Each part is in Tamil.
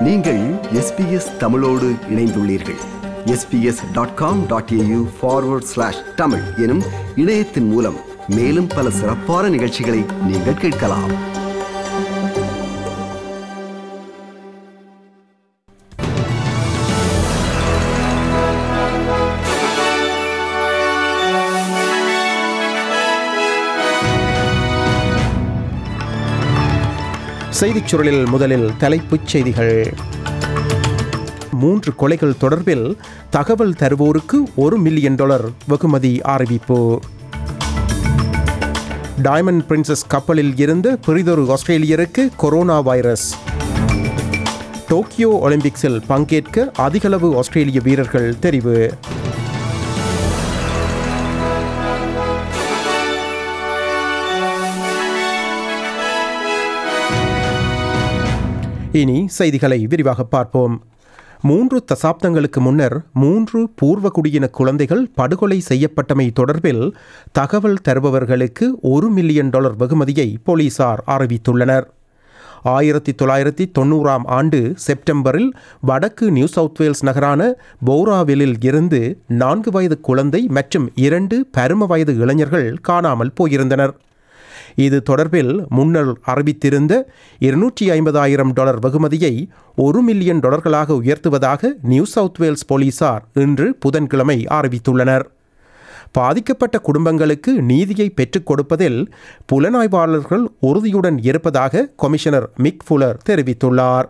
நீங்கள் எஸ்பிஎஸ் தமிழோடு இணைந்துள்ளீர்கள் SBS dot com dot AU forward slash Tamil எனும் இணையத்தின் மூலம் மேலும் பல சிறப்பான நிகழ்ச்சிகளை நீங்கள் கேட்கலாம் செய்திச் சுருளில் முதலில் தலைப்புச் செய்திகள் மூன்று கொலைகள் தொடர்பில் தகவல் தருவோருக்கு ஒரு மில்லியன் டாலர் வெகுமதி அறிவிப்பு டைமண்ட் பிரின்சஸ் கப்பலில் இருந்த பிரிதொரு ஆஸ்திரேலியருக்கு கொரோனா வைரஸ் டோக்கியோ ஒலிம்பிக்ஸில் பங்கேற்க அதிகளவு ஆஸ்திரேலிய வீரர்கள் தெரிவு இனி செய்திகளை விரிவாக பார்ப்போம் மூன்று தசாப்தங்களுக்கு முன்னர் மூன்று பூர்வ குடியின குழந்தைகள் படுகொலை செய்யப்பட்டமை தொடர்பில் தகவல் தருபவர்களுக்கு ஒரு மில்லியன் டாலர் வெகுமதியை போலீசார் அறிவித்துள்ளனர் ஆயிரத்தி தொள்ளாயிரத்தி தொண்ணூறாம் ஆண்டு செப்டம்பரில் வடக்கு நியூ சவுத் வேல்ஸ் நகரான பௌராவிலில் இருந்து நான்கு வயது குழந்தை மற்றும் இரண்டு பரும வயது இளைஞர்கள் காணாமல் போயிருந்தனர் இது தொடர்பில் முன்னர் அறிவித்திருந்த இருநூற்றி ஐம்பதாயிரம் டாலர் வெகுமதியை ஒரு மில்லியன் டாலர்களாக உயர்த்துவதாக நியூ சவுத் வேல்ஸ் போலீசார் இன்று புதன்கிழமை அறிவித்துள்ளனர் பாதிக்கப்பட்ட குடும்பங்களுக்கு நீதியை பெற்றுக் கொடுப்பதில் புலனாய்வாளர்கள் உறுதியுடன் இருப்பதாக கொமிஷனர் மிக் ஃபுலர் தெரிவித்துள்ளார்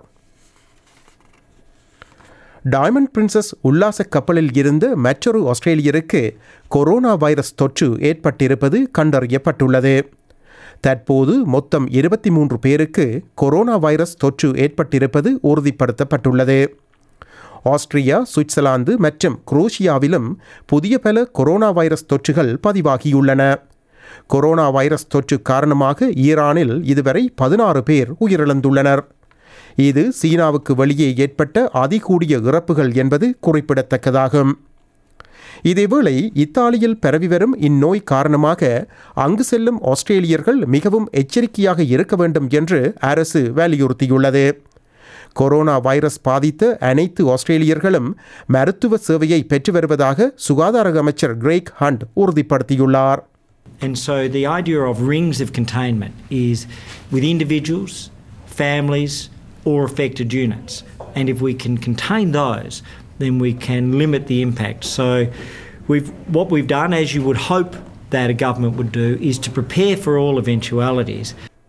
டைமண்ட் பிரின்சஸ் உல்லாச கப்பலில் இருந்த மற்றொரு ஆஸ்திரேலியருக்கு கொரோனா வைரஸ் தொற்று ஏற்பட்டிருப்பது கண்டறியப்பட்டுள்ளது தற்போது மொத்தம் இருபத்தி மூன்று பேருக்கு கொரோனா வைரஸ் தொற்று ஏற்பட்டிருப்பது உறுதிப்படுத்தப்பட்டுள்ளது ஆஸ்திரியா சுவிட்சர்லாந்து மற்றும் குரோஷியாவிலும் புதிய பல கொரோனா வைரஸ் தொற்றுகள் பதிவாகியுள்ளன கொரோனா வைரஸ் தொற்று காரணமாக ஈரானில் இதுவரை பதினாறு பேர் உயிரிழந்துள்ளனர் இது சீனாவுக்கு வெளியே ஏற்பட்ட அதிகூடிய இறப்புகள் என்பது குறிப்பிடத்தக்கதாகும் இதேவேளை இத்தாலியில் பரவி வரும் இந்நோய் காரணமாக அங்கு செல்லும் ஆஸ்திரேலியர்கள் மிகவும் எச்சரிக்கையாக இருக்க வேண்டும் என்று அரசு வலியுறுத்தியுள்ளது கொரோனா வைரஸ் பாதித்த அனைத்து ஆஸ்திரேலியர்களும் மருத்துவ சேவையை பெற்று வருவதாக சுகாதார அமைச்சர் கிரேக் ஹண்ட் உறுதிப்படுத்தியுள்ளார் And so the idea of rings of containment is with individuals, families, or affected units. And if we can contain those, then we can limit the impact. So we've, what we've done, as you would hope that a government would do, is to prepare for all eventualities.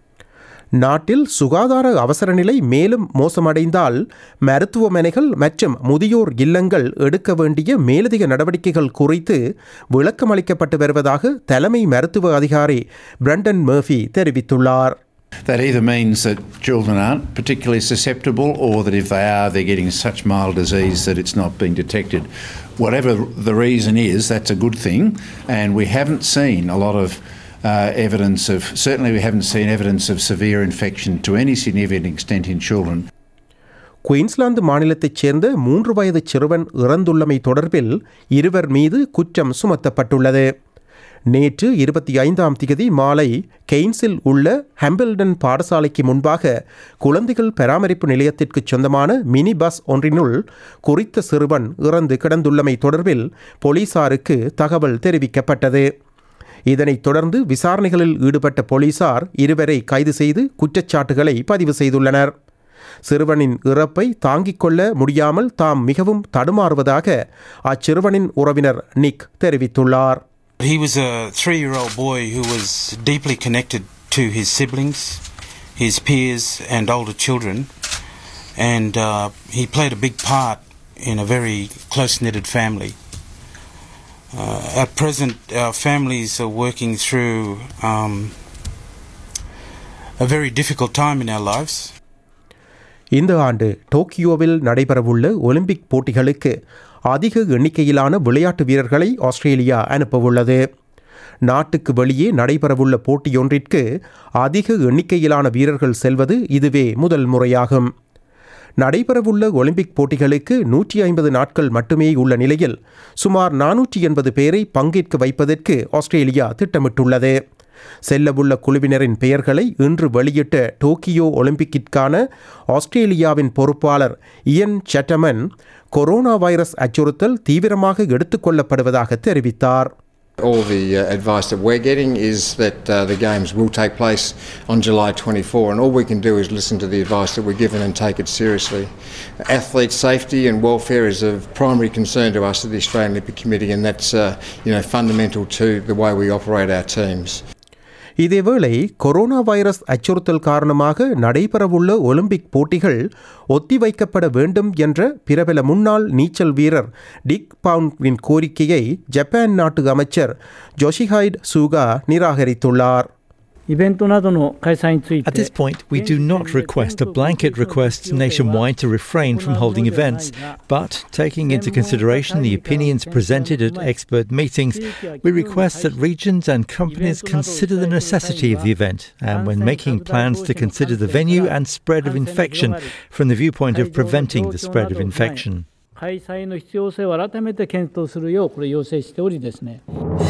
நாட்டில் சுகாதார அவசர நிலை மேலும் மோசமடைந்தால் மருத்துவமனைகள் மற்றும் முதியோர் இல்லங்கள் எடுக்க வேண்டிய மேலதிக நடவடிக்கைகள் குறித்து விளக்கமளிக்கப்பட்டு வருவதாக தலைமை மருத்துவ அதிகாரி பிரண்டன் மர்ஃபி தெரிவித்துள்ளார் That either means that children aren't particularly susceptible or that if they are, they're getting such mild disease that it's not being detected. Whatever the reason is, that's a good thing, and we haven't seen a lot of uh, evidence of, certainly, we haven't seen evidence of severe infection to any significant extent in children. Queensland மாநிலத்தைச் சேர்ந்த மூன்று வயது சிறுவன் இறந்துள்ளமை தொடர்பில் இருவர் மீது குற்றம் சுமத்தப்பட்டுள்ளது நேற்று இருபத்தி ஐந்தாம் திகதி மாலை கெய்ன்ஸில் உள்ள ஹம்பிள்டன் பாடசாலைக்கு முன்பாக குழந்தைகள் பராமரிப்பு நிலையத்திற்கு சொந்தமான மினி பஸ் ஒன்றினுள் குறித்த சிறுவன் இறந்து கிடந்துள்ளமை தொடர்பில் போலீசாருக்கு தகவல் தெரிவிக்கப்பட்டது இதனைத் தொடர்ந்து விசாரணைகளில் ஈடுபட்ட போலீசார் இருவரை கைது செய்து குற்றச்சாட்டுகளை பதிவு செய்துள்ளனர் சிறுவனின் இறப்பை தாங்கிக் கொள்ள முடியாமல் தாம் மிகவும் தடுமாறுவதாக அச்சிறுவனின் உறவினர் நிக் தெரிவித்துள்ளார் He was a three year old boy who was deeply connected to his siblings, his peers, and older children, and uh, he played a big part in a very close knitted family. Uh, at present, our families are working through um, a very difficult time in our lives. இந்த ஆண்டு டோக்கியோவில் நடைபெறவுள்ள ஒலிம்பிக் போட்டிகளுக்கு அதிக எண்ணிக்கையிலான விளையாட்டு வீரர்களை ஆஸ்திரேலியா அனுப்பவுள்ளது நாட்டுக்கு வெளியே நடைபெறவுள்ள போட்டியொன்றிற்கு அதிக எண்ணிக்கையிலான வீரர்கள் செல்வது இதுவே முதல் முறையாகும் நடைபெறவுள்ள ஒலிம்பிக் போட்டிகளுக்கு நூற்றி ஐம்பது நாட்கள் மட்டுமே உள்ள நிலையில் சுமார் நானூற்றி எண்பது பேரை பங்கேற்க வைப்பதற்கு ஆஸ்திரேலியா திட்டமிட்டுள்ளது செல்லவுள்ள குழுவினரின் பெயர்களை இன்று வெளியிட்ட டோக்கியோ ஒலிம்பிக்கிற்கான ஆஸ்திரேலியாவின் பொறுப்பாளர் இயன் சட்டமன் கொரோனா வைரஸ் அச்சுறுத்தல் தீவிரமாக எடுத்துக்கொள்ளப்படுவதாக தெரிவித்தார் All the uh, advice that we're getting is that uh, the games will take place on July 24, and all we can do is listen to the advice that we're given and take it seriously. Athlete safety and welfare is of primary concern to us at the Australian Olympic Committee, and that's uh, you know fundamental to the way we operate our teams. இதேவேளை கொரோனா வைரஸ் அச்சுறுத்தல் காரணமாக நடைபெறவுள்ள ஒலிம்பிக் போட்டிகள் ஒத்திவைக்கப்பட வேண்டும் என்ற பிரபல முன்னாள் நீச்சல் வீரர் டிக் பவுண்டின் கோரிக்கையை ஜப்பான் நாட்டு அமைச்சர் ஜோஷிஹைட் சூகா நிராகரித்துள்ளார் イベントなどの開催につい At て this point, we do not request a blanket request nationwide to refrain from holding events, but taking into consideration the opinions presented at expert meetings, we request that regions and companies consider the necessity of the event and when making plans to consider the venue and spread of infection from the viewpoint of preventing the spread of infection. 開催の必要性を改めて検討するようこれ要請しておりですね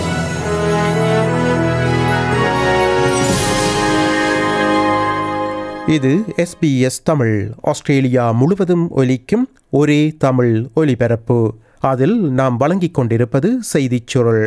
இது எஸ்பிஎஸ் தமிழ் ஆஸ்திரேலியா முழுவதும் ஒலிக்கும் ஒரே தமிழ் ஒலிபரப்பு அதில் நாம் வழங்கிக் கொண்டிருப்பது செய்திச் சுருள்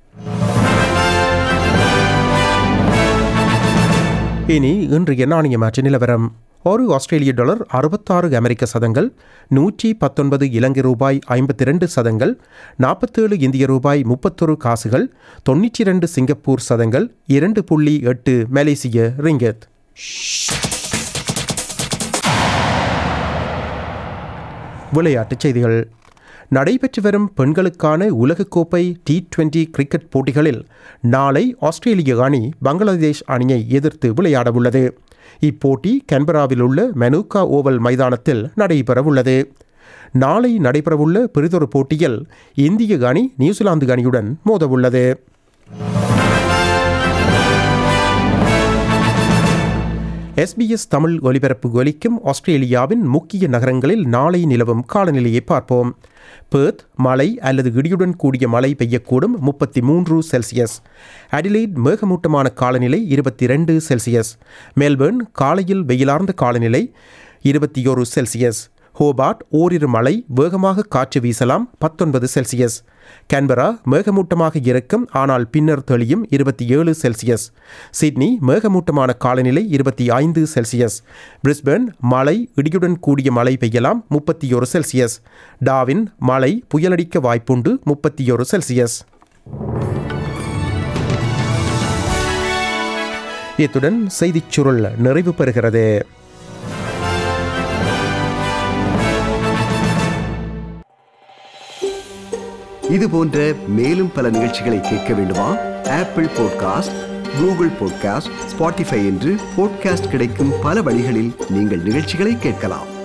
இனி இன்றைய நாணய மாற்று நிலவரம் ஒரு ஆஸ்திரேலிய டாலர் அறுபத்தாறு அமெரிக்க சதங்கள் நூற்றி பத்தொன்பது இலங்கை ரூபாய் ஐம்பத்தி ரெண்டு சதங்கள் நாற்பத்தேழு இந்திய ரூபாய் முப்பத்தொரு காசுகள் தொண்ணூற்றி ரெண்டு சிங்கப்பூர் சதங்கள் இரண்டு புள்ளி எட்டு மலேசிய ரிங்கத் விளையாட்டுச் செய்திகள் நடைபெற்று வரும் பெண்களுக்கான உலகக்கோப்பை டி டுவெண்டி கிரிக்கெட் போட்டிகளில் நாளை ஆஸ்திரேலிய அணி பங்களாதேஷ் அணியை எதிர்த்து விளையாடவுள்ளது இப்போட்டி கன்பராவில் உள்ள மெனூக்கா ஓவல் மைதானத்தில் நடைபெறவுள்ளது நாளை நடைபெறவுள்ள பெரிதொரு போட்டியில் இந்திய அணி நியூசிலாந்து அணியுடன் மோதவுள்ளது எஸ்பிஎஸ் தமிழ் ஒலிபரப்பு ஒலிக்கும் ஆஸ்திரேலியாவின் முக்கிய நகரங்களில் நாளை நிலவும் காலநிலையை பார்ப்போம் பேர்த் மழை அல்லது இடியுடன் கூடிய மழை பெய்யக்கூடும் முப்பத்தி மூன்று செல்சியஸ் அடிலைட் மேகமூட்டமான காலநிலை இருபத்தி ரெண்டு செல்சியஸ் மெல்பர்ன் காலையில் வெயிலார்ந்த காலநிலை இருபத்தி ஒரு செல்சியஸ் ஹோபார்ட் ஓரிரு மழை வேகமாக காற்று வீசலாம் பத்தொன்பது செல்சியஸ் கேன்பரா மேகமூட்டமாக இருக்கும் ஆனால் பின்னர் தெளியும் இருபத்தி ஏழு செல்சியஸ் சிட்னி மேகமூட்டமான காலநிலை இருபத்தி ஐந்து செல்சியஸ் பிரிஸ்பர்ன் மழை இடியுடன் கூடிய மழை பெய்யலாம் முப்பத்தி ஒரு செல்சியஸ் டாவின் மழை புயலடிக்க வாய்ப்புண்டு முப்பத்தி ஒரு செல்சியஸ் இத்துடன் செய்திச் சுருள் நிறைவு பெறுகிறது இது போன்ற மேலும் பல நிகழ்ச்சிகளை கேட்க வேண்டுமா Apple podcast Google podcast Spotify என்று பாட்காஸ்ட் கிடைக்கும் பல வழிகளில் நீங்கள் நிகழ்ச்சிகளை கேட்கலாம்